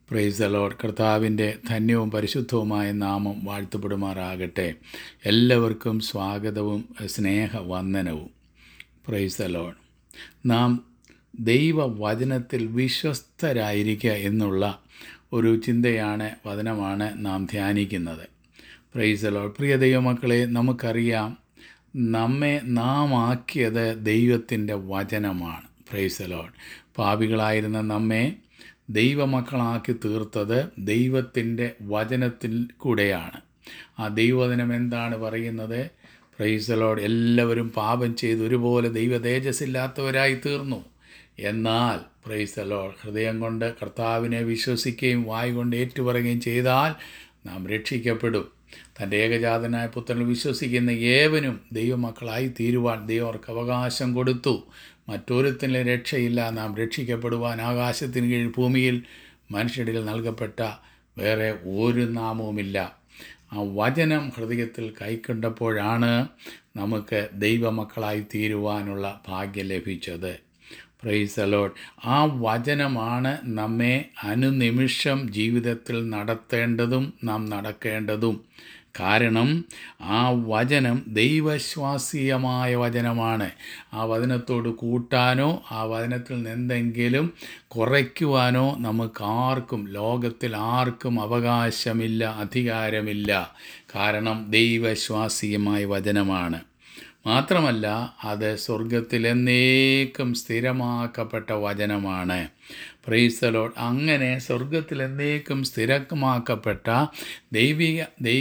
price allowed കർത്താവിൻ്റെ ധന്യവും പരിശുദ്ധവുമായ നാമം വാഴ്ത്തപ്പെടുമാറാകട്ടെ എല്ലാവർക്കും സ്വാഗതവും സ്നേഹവന്ദനവും പ്രൈസ് അലോഡ് നാം ദൈവവചനത്തിൽ വിശ്വസ്തരായിരിക്കുക എന്നുള്ള ഒരു ചിന്തയാണ് വചനമാണ് നാം ധ്യാനിക്കുന്നത് പ്രൈസ് അലോഡ് പ്രിയ ദൈവമക്കളെ നമുക്കറിയാം നമ്മെ നാം ആക്കിയത് ദൈവത്തിൻ്റെ വചനമാണ് പ്രൈസ് അലോഡ് പാപികളായിരുന്ന നമ്മെ ദൈവമക്കളാക്കി തീർത്തത് ദൈവത്തിൻ്റെ വചനത്തിൽ കൂടെയാണ് ആ ദൈവവചനം എന്താണ് പറയുന്നത് പ്രൈസലോട് എല്ലാവരും പാപം ചെയ്ത് ഒരുപോലെ ദൈവ തേജസ്സില്ലാത്തവരായി തീർന്നു എന്നാൽ പ്രൈസലോട് ഹൃദയം കൊണ്ട് കർത്താവിനെ വിശ്വസിക്കുകയും വായ് കൊണ്ട് ഏറ്റുപറയുകയും ചെയ്താൽ നാം രക്ഷിക്കപ്പെടും തൻ്റെ ഏകജാതനായ പുത്രനിൽ വിശ്വസിക്കുന്ന ഏവനും ദൈവമക്കളായി തീരുവാൻ ദൈവം അവർക്ക് അവകാശം കൊടുത്തു മറ്റൊരുത്തിനും രക്ഷയില്ല നാം രക്ഷിക്കപ്പെടുവാൻ ആകാശത്തിന് കീഴിൽ ഭൂമിയിൽ മനുഷ്യരിൽ നൽകപ്പെട്ട വേറെ ഒരു നാമവുമില്ല ആ വചനം ഹൃദയത്തിൽ കൈക്കൊണ്ടപ്പോഴാണ് നമുക്ക് ദൈവമക്കളായി തീരുവാനുള്ള ഭാഗ്യം ലഭിച്ചത് പ്രൈസ് അലോട്ട് ആ വചനമാണ് നമ്മെ അനുനിമിഷം ജീവിതത്തിൽ നടത്തേണ്ടതും നാം നടക്കേണ്ടതും കാരണം ആ വചനം ദൈവശ്വാസീയമായ വചനമാണ് ആ വചനത്തോട് കൂട്ടാനോ ആ വചനത്തിൽ നിന്ന് എന്തെങ്കിലും കുറയ്ക്കുവാനോ നമുക്ക് ആർക്കും ലോകത്തിൽ ആർക്കും അവകാശമില്ല അധികാരമില്ല കാരണം ദൈവശ്വാസീയമായ വചനമാണ് മാത്രമല്ല അത് സ്വർഗത്തിൽ എന്നേക്കും സ്ഥിരമാക്കപ്പെട്ട വചനമാണ് പ്രൈസലോഡ് അങ്ങനെ സ്വർഗത്തിൽ എന്നേക്കും സ്ഥിരമാക്കപ്പെട്ട ദൈവിക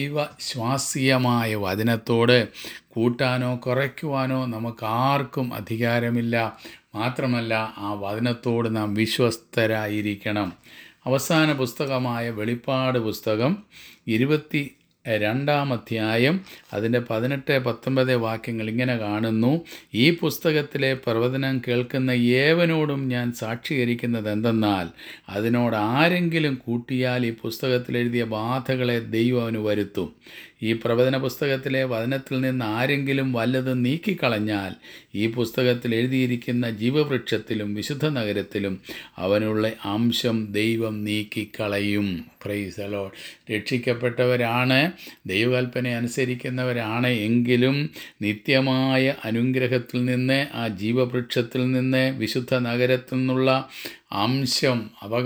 ദൈവശ്വാസീയമായ വചനത്തോട് കൂട്ടാനോ കുറയ്ക്കുവാനോ നമുക്ക് ആർക്കും അധികാരമില്ല മാത്രമല്ല ആ വചനത്തോട് നാം വിശ്വസ്തരായിരിക്കണം അവസാന പുസ്തകമായ വെളിപ്പാട് പുസ്തകം ഇരുപത്തി രണ്ടാം അധ്യായം അതിൻ്റെ പതിനെട്ട് പത്തൊമ്പത് വാക്യങ്ങൾ ഇങ്ങനെ കാണുന്നു ഈ പുസ്തകത്തിലെ പ്രവചനം കേൾക്കുന്ന ഏവനോടും ഞാൻ സാക്ഷീകരിക്കുന്നത് എന്തെന്നാൽ അതിനോട് ആരെങ്കിലും കൂട്ടിയാൽ ഈ പുസ്തകത്തിൽ എഴുതിയ ബാധകളെ ദൈവം അവന് വരുത്തും ഈ പ്രവചന പുസ്തകത്തിലെ വചനത്തിൽ നിന്ന് ആരെങ്കിലും വല്ലതും നീക്കിക്കളഞ്ഞാൽ ഈ പുസ്തകത്തിൽ എഴുതിയിരിക്കുന്ന ജീവവൃക്ഷത്തിലും വിശുദ്ധ നഗരത്തിലും അവനുള്ള അംശം ദൈവം നീക്കിക്കളയും പ്രൈസലോ രക്ഷിക്കപ്പെട്ടവരാണ് ദൈവകൽപ്പന അനുസരിക്കുന്നവരാണ് എങ്കിലും നിത്യമായ അനുഗ്രഹത്തിൽ നിന്ന് ആ ജീവവൃക്ഷത്തിൽ നിന്ന് വിശുദ്ധ നഗരത്തിൽ നിന്നുള്ള അംശം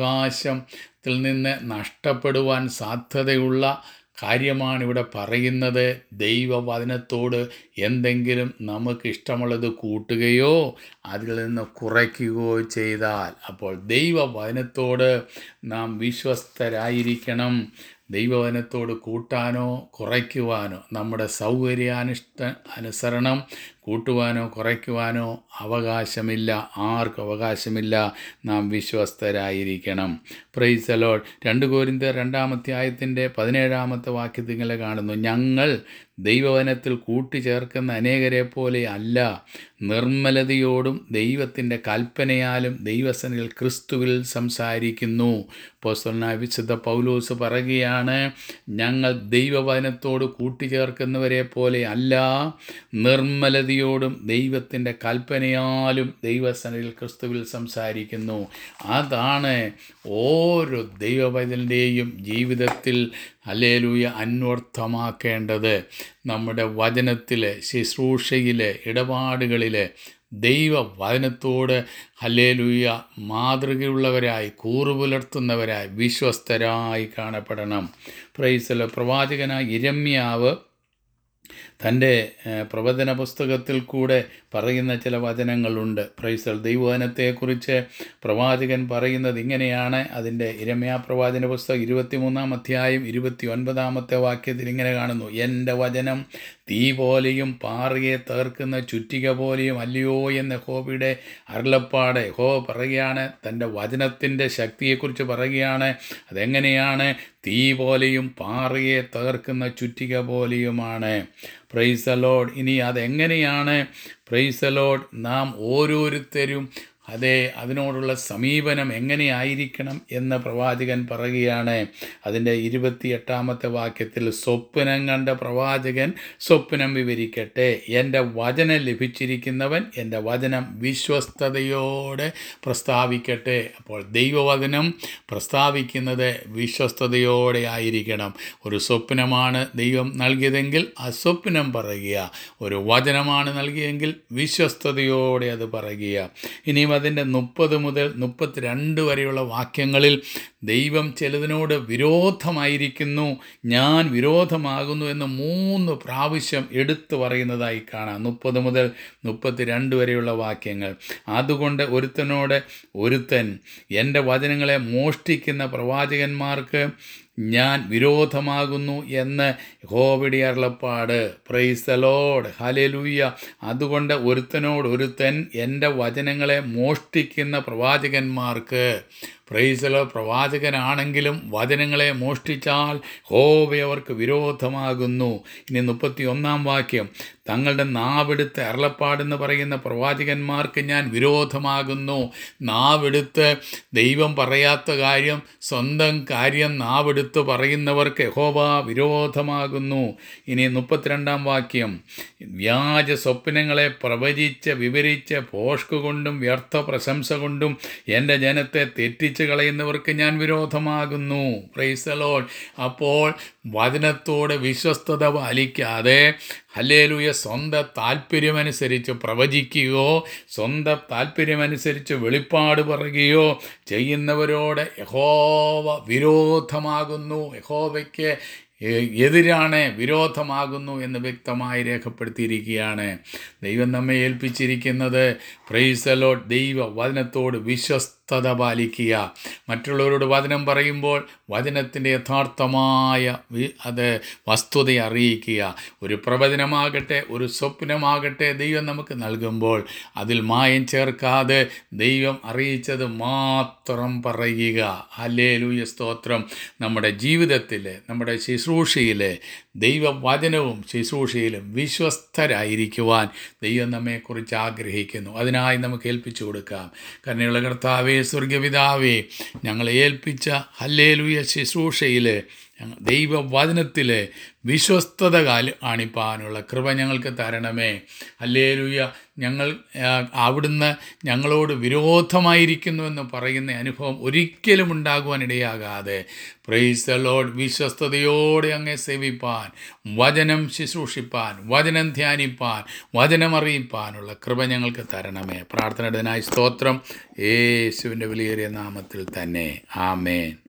അവകാശത്തിൽ നിന്ന് നഷ്ടപ്പെടുവാൻ സാധ്യതയുള്ള കാര്യമാണ് ഇവിടെ പറയുന്നത് ദൈവവചനത്തോട് എന്തെങ്കിലും നമുക്ക് ഇഷ്ടമുള്ളത് കൂട്ടുകയോ അതിൽ നിന്ന് കുറയ്ക്കുകയോ ചെയ്താൽ അപ്പോൾ ദൈവവചനത്തോട് നാം വിശ്വസ്തരായിരിക്കണം ദൈവവചനത്തോട് കൂട്ടാനോ കുറയ്ക്കുവാനോ നമ്മുടെ സൗകര്യാനുഷ്ഠ അനുസരണം കൂട്ടുവാനോ കുറയ്ക്കുവാനോ അവകാശമില്ല ആർക്കും അവകാശമില്ല നാം വിശ്വസ്തരായിരിക്കണം പ്രൈസ് അലോഡ് രണ്ട് കോരിന്ത രണ്ടാമധ്യായത്തിൻ്റെ പതിനേഴാമത്തെ വാക്യത്തിൽ ഇങ്ങനെ കാണുന്നു ഞങ്ങൾ ദൈവവനത്തിൽ കൂട്ടിച്ചേർക്കുന്ന അനേകരെ പോലെ അല്ല നിർമ്മലതയോടും ദൈവത്തിൻ്റെ കൽപ്പനയാലും ദൈവസനിൽ ക്രിസ്തുവിൽ സംസാരിക്കുന്നു പോസ്റ്റലിനായ വിശുദ്ധ പൗലോസ് പറയുകയാണ് ഞങ്ങൾ ദൈവവചനത്തോട് കൂട്ടിച്ചേർക്കുന്നവരെ പോലെ അല്ല നിർമ്മലതയോടും ദൈവത്തിൻ്റെ കൽപ്പനയാലും ദൈവസനിൽ ക്രിസ്തുവിൽ സംസാരിക്കുന്നു അതാണ് ഓരോ ദൈവവചൻ്റെയും ജീവിതത്തിൽ അല്ലേലൂയ അന്വർത്ഥമാക്കേണ്ടത് നമ്മുടെ വചനത്തിൽ ശുശ്രൂഷയിൽ ഇടപാടുകളിൽ ദൈവവചനത്തോട് ഹല്ലേലൂയ മാതൃകയുള്ളവരായി കൂറുപുലർത്തുന്നവരായി വിശ്വസ്തരായി കാണപ്പെടണം പ്രൈസല പ്രവാചകനായ ഇരമ്യാവ് തൻ്റെ പ്രവചന പുസ്തകത്തിൽ കൂടെ പറയുന്ന ചില വചനങ്ങളുണ്ട് പ്രൈസൽ ദൈവവചനത്തെക്കുറിച്ച് പ്രവാചകൻ പറയുന്നത് ഇങ്ങനെയാണ് അതിൻ്റെ ഇരമ്യാ പ്രവാചന പുസ്തകം ഇരുപത്തിമൂന്നാം അധ്യായം ഇരുപത്തി ഒൻപതാമത്തെ വാക്യത്തിൽ ഇങ്ങനെ കാണുന്നു എൻ്റെ വചനം തീ പോലെയും പാറയെ തേർക്കുന്ന ചുറ്റിക പോലെയും അല്ലയോ എന്ന് ഹോബിയുടെ അരുളപ്പാട് ഹോ പറയുകയാണ് തൻ്റെ വചനത്തിൻ്റെ ശക്തിയെക്കുറിച്ച് പറയുകയാണ് അതെങ്ങനെയാണ് തീ പോലെയും പാറയെ തകർക്കുന്ന ചുറ്റിക പോലെയുമാണ് പ്രൈസ് അലോഡ് ഇനി അതെങ്ങനെയാണ് പ്രൈസ് അലോഡ് നാം ഓരോരുത്തരും അതേ അതിനോടുള്ള സമീപനം എങ്ങനെയായിരിക്കണം എന്ന് പ്രവാചകൻ പറയുകയാണ് അതിൻ്റെ ഇരുപത്തിയെട്ടാമത്തെ വാക്യത്തിൽ സ്വപ്നം കണ്ട പ്രവാചകൻ സ്വപ്നം വിവരിക്കട്ടെ എൻ്റെ വചനം ലഭിച്ചിരിക്കുന്നവൻ എൻ്റെ വചനം വിശ്വസ്തയോടെ പ്രസ്താവിക്കട്ടെ അപ്പോൾ ദൈവവചനം പ്രസ്താവിക്കുന്നത് വിശ്വസ്തയോടെ ആയിരിക്കണം ഒരു സ്വപ്നമാണ് ദൈവം നൽകിയതെങ്കിൽ ആ സ്വപ്നം പറയുക ഒരു വചനമാണ് നൽകിയെങ്കിൽ വിശ്വസ്തയോടെ അത് പറയുക ഇനിയും അതിൻ്റെ മുപ്പത് മുതൽ മുപ്പത്തിരണ്ട് വരെയുള്ള വാക്യങ്ങളിൽ ദൈവം ചിലതിനോട് വിരോധമായിരിക്കുന്നു ഞാൻ വിരോധമാകുന്നു എന്ന് മൂന്ന് പ്രാവശ്യം എടുത്തു പറയുന്നതായി കാണാം മുപ്പത് മുതൽ മുപ്പത്തിരണ്ട് വരെയുള്ള വാക്യങ്ങൾ അതുകൊണ്ട് ഒരുത്തനോട് ഒരുത്തൻ എൻ്റെ വചനങ്ങളെ മോഷ്ടിക്കുന്ന പ്രവാചകന്മാർക്ക് ഞാൻ വിരോധമാകുന്നു എന്ന് യഹോവയുടെ അരുളപ്പാട് പ്രൈസ് ദ ലോഡ് ഹലലൂയ അതുകൊണ്ട് ഒരുത്തനോട് ഒരുത്തൻ എൻ്റെ വചനങ്ങളെ മോഷ്ടിക്കുന്ന പ്രവാചകന്മാർക്ക് പ്രൈസലോ പ്രവാചകനാണെങ്കിലും വചനങ്ങളെ മോഷ്ടിച്ചാൽ ഹോവ അവർക്ക് വിരോധമാകുന്നു ഇനി മുപ്പത്തി ഒന്നാം വാക്യം തങ്ങളുടെ നാവെടുത്ത് അരുളപ്പാടെന്ന് പറയുന്ന പ്രവാചകന്മാർക്ക് ഞാൻ വിരോധമാകുന്നു നാവെടുത്ത് ദൈവം പറയാത്ത കാര്യം സ്വന്തം കാര്യം നാവെടുത്ത് പറയുന്നവർക്ക് യഹോവ വിരോധമാകുന്നു ഇനി മുപ്പത്തിരണ്ടാം വാക്യം വ്യാജ സ്വപ്നങ്ങളെ പ്രവചിച്ച് വിവരിച്ച് പോഷ്ക് കൊണ്ടും വ്യർത്ഥ പ്രശംസ കൊണ്ടും എൻ്റെ ജനത്തെ തെറ്റിച്ച് കളയുന്നവർക്ക് ഞാൻ വിരോധമാകുന്നു പ്രൈസലോൾ അപ്പോൾ വചനത്തോട് വിശ്വസ്തത പാലിക്കാതെ ഹല്ലേലൂയ സ്വന്തം താല്പര്യമനുസരിച്ച് പ്രവചിക്കുകയോ സ്വന്തം താല്പര്യമനുസരിച്ച് വെളിപ്പാട് പറയുകയോ ചെയ്യുന്നവരോട് യഹോവ വിരോധമാകുന്നു യഹോവയ്ക്ക് എതിരാണ് വിരോധമാകുന്നു എന്ന് വ്യക്തമായി രേഖപ്പെടുത്തിയിരിക്കുകയാണ് ദൈവം നമ്മെ ഏൽപ്പിച്ചിരിക്കുന്നത് പ്രൈസലോ ദൈവ വചനത്തോട് വിശ്വസ്തത പാലിക്കുക മറ്റുള്ളവരോട് വചനം പറയുമ്പോൾ വചനത്തിൻ്റെ യഥാർത്ഥമായ വി- അത് വസ്തുത അറിയിക്കുക ഒരു പ്രവചനമാകട്ടെ ഒരു സ്വപ്നമാകട്ടെ ദൈവം നമുക്ക് നൽകുമ്പോൾ അതിൽ മായം ചേർക്കാതെ ദൈവം അറിയിച്ചത് മാത്രം പറയുക ഹല്ലേലൂയ സ്തോത്രം നമ്മുടെ ജീവിതത്തിൽ നമ്മുടെ ശുശ്രൂഷയിൽ ദൈവവചനവും ശുശ്രൂഷയിലും വിശ്വസ്തരായിരിക്കുവാൻ ദൈവം നമ്മെക്കുറിച്ച് ആഗ്രഹിക്കുന്നു അതിനായി നമുക്ക് ഏൽപ്പിച്ചു കൊടുക്കാം കരുണയുള്ള കർത്താവേ സ്വർഗപിതാവേ ഞങ്ങളെ ഏൽപ്പിച്ച ഹല്ലേലൂയ ശുശ്രൂഷയിൽ ദൈവവചനത്തിൽ വിശ്വസ്തത കാല് കാണിപ്പാനുള്ള കൃപ ഞങ്ങൾക്ക് തരണമേ ഹല്ലേലൂയ ഞങ്ങൾ ആ, അവിടുന്ന് ഞങ്ങളോട് വിരോധമായിരിക്കുന്നു എന്ന് പറയുന്ന അനുഭവം ഒരിക്കലും ഉണ്ടാകുവാൻ ഇടയാകാതെ പ്രൈസ് ദ ലോഡ് വിശ്വസ്തയോടെ അങ്ങേ സേവിപ്പാൻ വചനം ശുശ്രൂഷിപ്പാൻ വചനം ധ്യാനിപ്പാൻ വചനം അറിയിപ്പാനുള്ള കൃപ ഞങ്ങൾക്ക് തരണമേ പ്രാർത്ഥനയുടേതിനായി സ്തോത്രം യേശുവിൻ്റെ വിലയേറിയ നാമത്തിൽ തന്നെ ആമേൻ